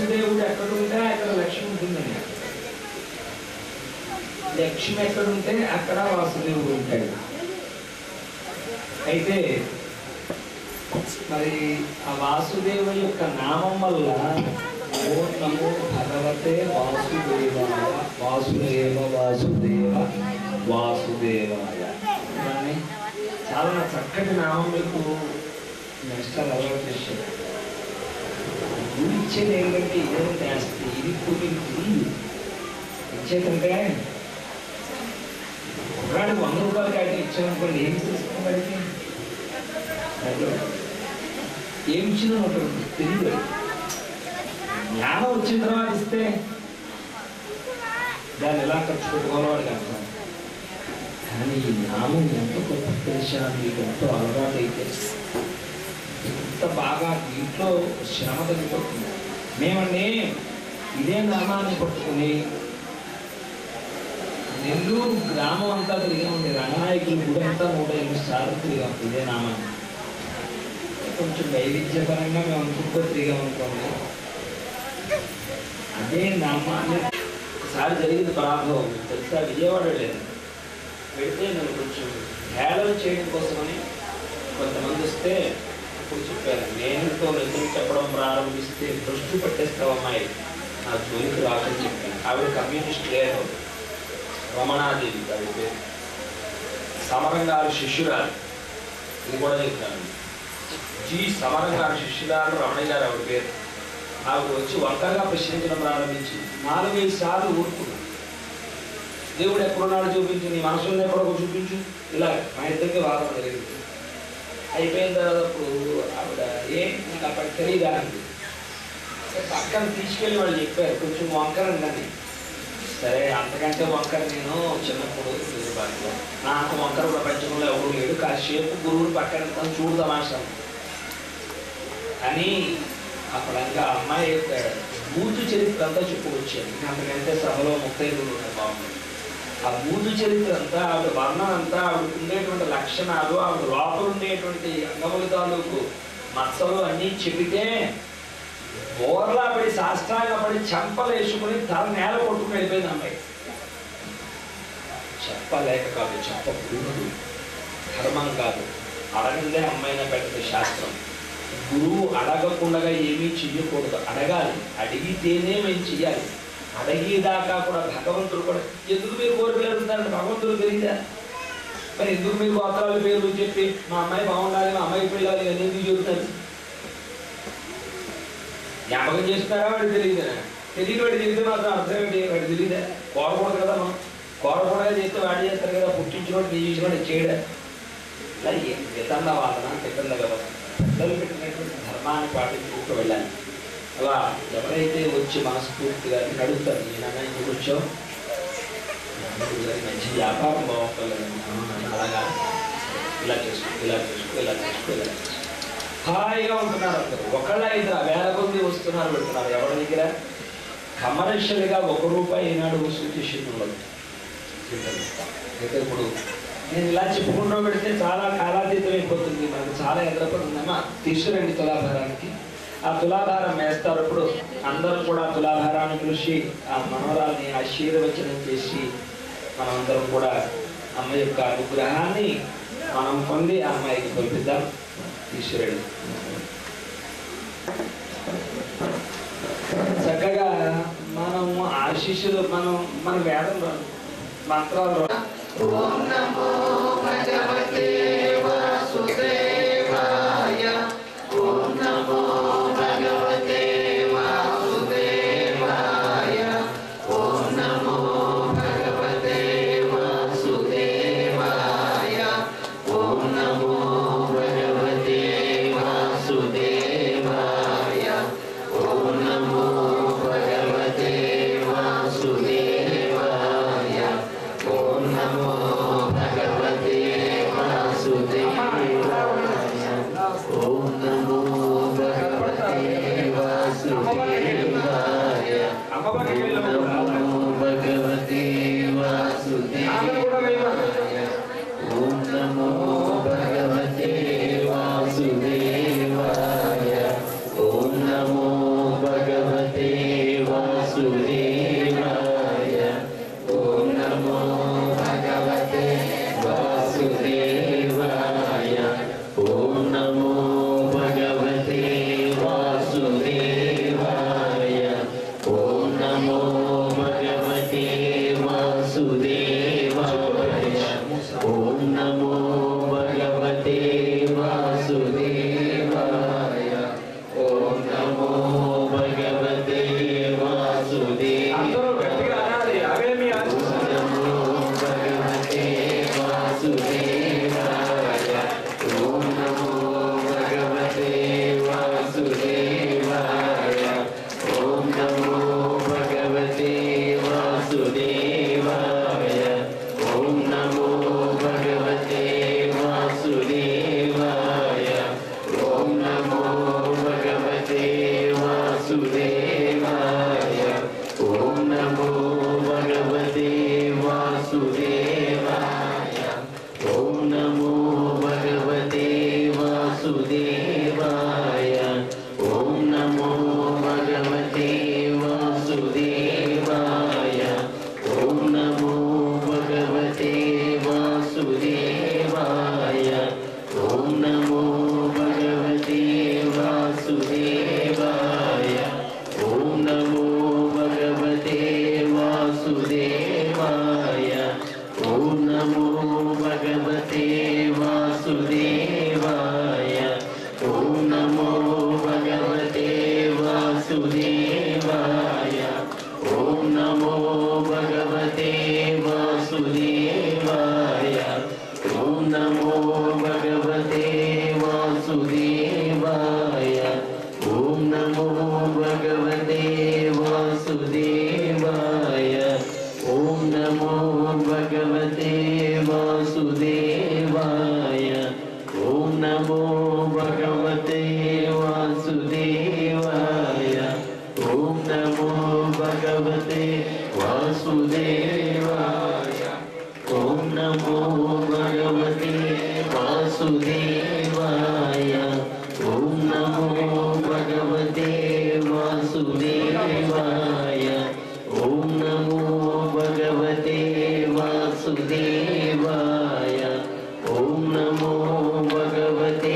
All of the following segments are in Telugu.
వాసుదేవుడు ఎక్కడుంటే అక్కడ లక్ష్మి ఉంటుందని లక్ష్మి ఎక్కడుంటే అక్కడ వాసుదేవుడు ఉంటాడు అయితే మరి ఆ వాసుదేవ యొక్క నామం వల్ల ఓం నమో భగవతే వాసుదేవాయ వాసుదేవ వాసుదేవ వాసుదేవాయ ఇవన్నీ చాలా చక్కటి నామం మీకు నెక్స్ట్ అలవాటు చేశారు గురి ఇచ్చేది ఏంటంటే ఇదేం చేస్తే ఇది కుదిరింది ఇచ్చేదంటే ఒకరాడు వంద రూపాయలకి అయితే ఇచ్చామనుకోండి ఏం తీసుకుని వాడికి అయ్యో, ఏం ఇచ్చినా ఒకరు తెలియదు జ్ఞానం వచ్చిన తర్వాత ఇస్తే దాన్ని ఎలా ఖర్చు పెట్టుకోవాలో వాడికి అర్థం కానీ ఈ నామం ఎంత గొప్ప తెలిసినా మీకు ఎంతో అలవాటు అయితే ఎంత బాగా ఇంట్లో శ్రమ తగ్గిపోతుంది మేమండి ఇదే నామాన్ని పట్టుకుని నెల్లూరు గ్రామం అంతా తిరిగామండి రంగనాయకుల గుడి అంతా నూట ఎనిమిది సార్లు తిరిగాం ఇదే నామాన్ని కొంచెం వైవిధ్యపరంగా మేము అనుకుంటూ తిరిగామనుకోండి అదే నామాన్ని ఒకసారి జరిగింది పరాభవం మీకు తెలుసా విజయవాడ వెళ్ళాను వెళితే నేను కొంచెం హేళన చేయడం కోసమని కొంతమంది వస్తే అప్పుడు చెప్పారు నేనుతో నిజం చెప్పడం ప్రారంభిస్తే దృష్టి పట్టేస్తావు అమ్మాయి నా జోలికి రాకని చెప్పాను ఆవిడ కమ్యూనిస్ట్ లేదు రమణాదేవి ఆవిడ పేరు సమరం గారి శిష్యురాలు ఇది కూడా చెప్తాను జి సమరం గారి శిష్యురాలు రమణయ్య గారు ఆవిడ పేరు ఆవిడ వచ్చి ఒక్కగా ప్రశ్నించడం ప్రారంభించి నాలుగైదు సార్లు ఊరుకున్నాను దేవుడు ఎక్కడున్నాడు చూపించు నీ మనసులో ఎక్కడో చూపించు ఇలా మా ఇద్దరికి వాదన జరిగింది అయిపోయిన తర్వాత అప్పుడు ఆవిడ ఏం నాకు అప్పటికి తెలియదా అంది సరే పక్కన తీసుకెళ్ళి వాళ్ళు చెప్పారు కొంచెం వంకర ఉందని సరే అంతకంటే వంకర నేను చిన్నప్పుడు హైదరాబాద్లో నాకు వంకర ప్రపంచంలో ఎవరు లేడు కాసేపు గురువుని పక్కన తను చూడు తమాషా అని అప్పుడు ఇంకా ఆ అమ్మాయి యొక్క బూతు చరిత్ర అంతా చెప్పుకొచ్చాను అంతకంటే సభలో ముప్పై ఉన్నాయి బాగుంది ఆ బూతు చరిత్ర అంతా ఆవిడ వర్ణన అంతా ఆవిడ ఉండేటువంటి లక్షణాలు ఆవిడ లోపల ఉండేటువంటి అంగముల తాలూకు మచ్చలు అన్నీ చెబితే బోర్లా పడి సాష్టాంగ పడి చెంపలు వేసుకుని తల నేల కొట్టుకుని వెళ్ళిపోయింది అమ్మాయి చెప్పలేక కాదు చెప్పకూడదు ధర్మం కాదు అడగందే అమ్మాయిన పెట్టదు శాస్త్రం గురువు అడగకుండా ఏమీ చెయ్యకూడదు అడగాలి అడిగితేనే మేము చెయ్యాలి అడిగేదాకా కూడా భగవంతుడు కూడా ఎందుకు మీరు కోరికలు అడుగుతారంటే భగవంతుడు తెలియదా మరి ఎందుకు మీరు గోత్రాల పేర్లు చెప్పి మా అమ్మాయి బాగుండాలి మా అమ్మాయి పిల్లలు ఇవన్నీ ఎందుకు చెబుతారు జ్ఞాపకం చేస్తున్నారా వాడికి తెలియదా తెలియదు వాడు చెప్తే మాత్రం అర్థం ఏంటి వాడికి తెలియదా కోరకూడదు కదా మనం కోరకూడగా చేస్తే వాడు చేస్తారు కదా పుట్టించినోడు నీ చేసినోడు చేయడా ఇలా వితంద వాదన వితంద వ్యవస్థ పెద్దలు పెట్టినటువంటి ధర్మాన్ని పాటించుకుంటూ వెళ్ళాలి అలా ఎవరైతే వచ్చి మనస్ఫూర్తిగా నేను అడుగుతారు నేనన్నా ఇంటికి వచ్చావు "గురువు గారి మంచి వ్యాపారం బాగుంటుంది అలాగా ఇలా చేసుకో ఇలా చేసుకో ఇలా చేసుకో ఇలా చేసుకో హాయిగా ఉంటున్నారు అందరూ ఒకళ్ళ ఇద్దరు వేల కొద్ది వస్తున్నారు పెడుతున్నారు ఎవరి దగ్గర కమర్షియల్గా ఒక రూపాయి ఈనాడు వసూలు చేసింది ఉండదు అయితే ఇప్పుడు నేను ఇలా చెప్పుకుంటూ పెడితే చాలా కాలాతీతం అయిపోతుంది మనకు చాలా ఎదురపడి ఉందమ్మా తీసుకురండి తులాభారానికి ఆ తులాభారం వేస్తారు ఇప్పుడు అందరూ కూడా తులాభారాన్ని పిలిచి ఆ మనవరాల్ని ఆశీర్వచనం చేసి మనమందరం కూడా అమ్మ యొక్క అనుగ్రహాన్ని మనం పొంది ఆ అమ్మాయికి పంపిద్దాం ఈశ్వరుడు చక్కగా మనం ఆశీస్సులు మనం మన వేదం రాదు, మంత్రాలు రాదు. అమ్మవారికి వెళ్ళినప్పుడు ఆమె కూడా వేయమన్నారు. ఓం నమో భగవతే వాసుదేవాయ ఓం నమో భగవతే వాసుదేవాయ ఓం నమో భగవతే వాసుదేవాయ ఓం నమో భగవతే వాసుదేవాయ ఓం నమో భగవతే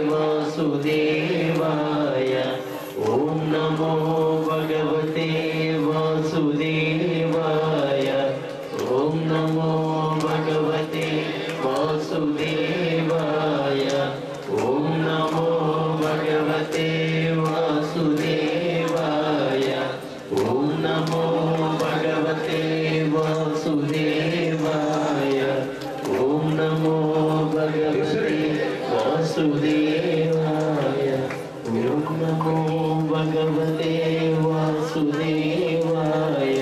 వాసుదేవాయ ఓం నమో భగవతే వాసుదేవాయ ఓం నమో భగవతే వాసుదేవాయ ఓం నమో భగవతే వాసుదేవాయ ఓం నమో భగవతే వాసుదేవాయ ఓం నమో భగవతే వాసుదేవాయ ఓం నమో భగవతే వాసుదేవాయ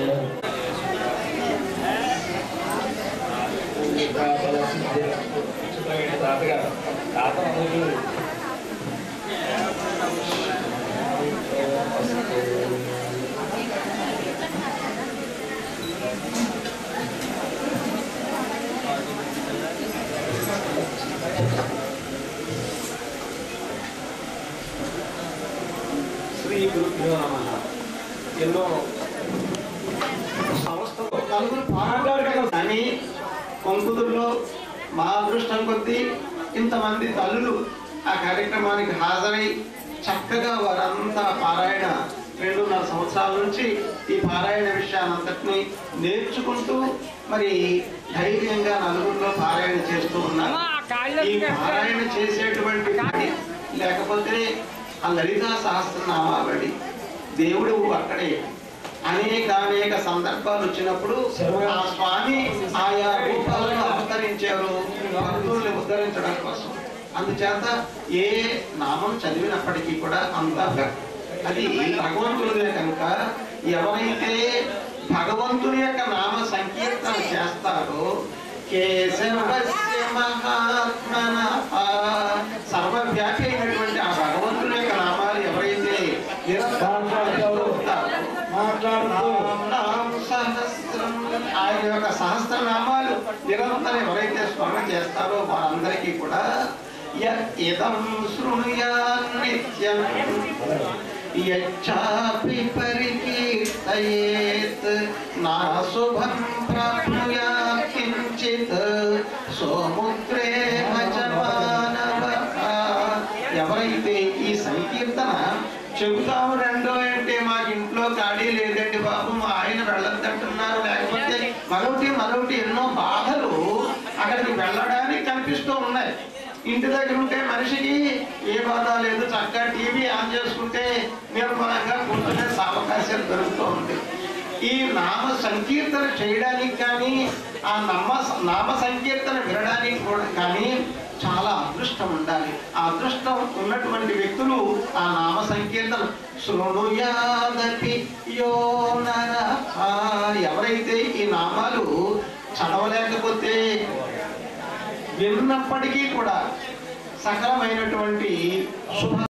తాతగారు తాత అందరూ శ్రీ గురుభ్యో నమ ఎన్నో సంస్థలు నలుగురు మాట్లాడగలం కానీ కొంకుదుల్లో మా అదృష్టం కొద్దీ ఇంతమంది తల్లులు ఆ కార్యక్రమానికి హాజరై చక్కగా వారంతా పారాయణ రెండున్నర సంవత్సరాల నుంచి ఈ పారాయణ విషయాన్నంతటినీ నేర్చుకుంటూ మరి ధైర్యంగా నలుగురిలో పారాయణ చేస్తూ ఉన్నారు ఈ పారాయణ చేసేటువంటి వాడి లేకపోతే ఆ లలితా సహస్రనామావళి దేవుడు అక్కడే అనేక అనేక సందర్భాలు వచ్చినప్పుడు ఆ స్వామి ఆయా రూపాలను అవతరించారు భక్తుల్ని ఉద్ధరించడం కోసం అందుచేత ఏ నామం చదివినప్పటికీ కూడా అంతా భక్తి అది భగవంతుడిదే కనుక ఎవరైతే భగవంతుని యొక్క నామ సంకీర్తన చేస్తారో కేశవస్య మహాత్మన సర్వవ్యాపి అయినటువంటి ఆ భగవంతుని యొక్క నామాలు ఎవరైతే నిరంతరం ఉంటారో నాం సహస్రం ఆయన యొక్క సహస్రనామాలు నిరంతరం ఎవరైతే స్మరణ చేస్తారో వారందరికీ కూడా య ఇదం శృణుయా నిత్యం యచ్చాపి పరికీర్తయేత్ నా శుభం ప్రాప్నుయా కించిత్ సోముద్రే మానవ ఎవరైతే ఈ సంకీర్తన చెబుతాము రెండో అంటే మాకు ఇంట్లో ఖాళీ లేదండి బాబు మా ఆయన వెళ్ళొద్దంటున్నారు లేకపోతే మరొకటి మరొకటి ఎన్నో బాధలు అక్కడికి వెళ్ళడానికి కనిపిస్తూ ఉన్నాయి ఇంటి దగ్గర ఉంటే మనిషికి ఏ బాధ లేదు చక్కగా టీవీ ఆన్ చేసుకుంటే నిర్మలంగా కూర్చునే అవకాశం దొరుకుతూ ఉంది ఈ నామ సంకీర్తన చేయడానికి కానీ ఆ నమ్మ నామ సంకీర్తన వినడానికి కూడా కానీ చాలా అదృష్టం ఉండాలి ఆ అదృష్టం ఉన్నటువంటి వ్యక్తులు ఆ నామ సంకీర్తన శృణుయాదపి యో నరః. ఎవరైతే ఈ నామాలు చదవలేకపోతే విన్నప్పటికీ కూడా సకలమైనటువంటి శుభ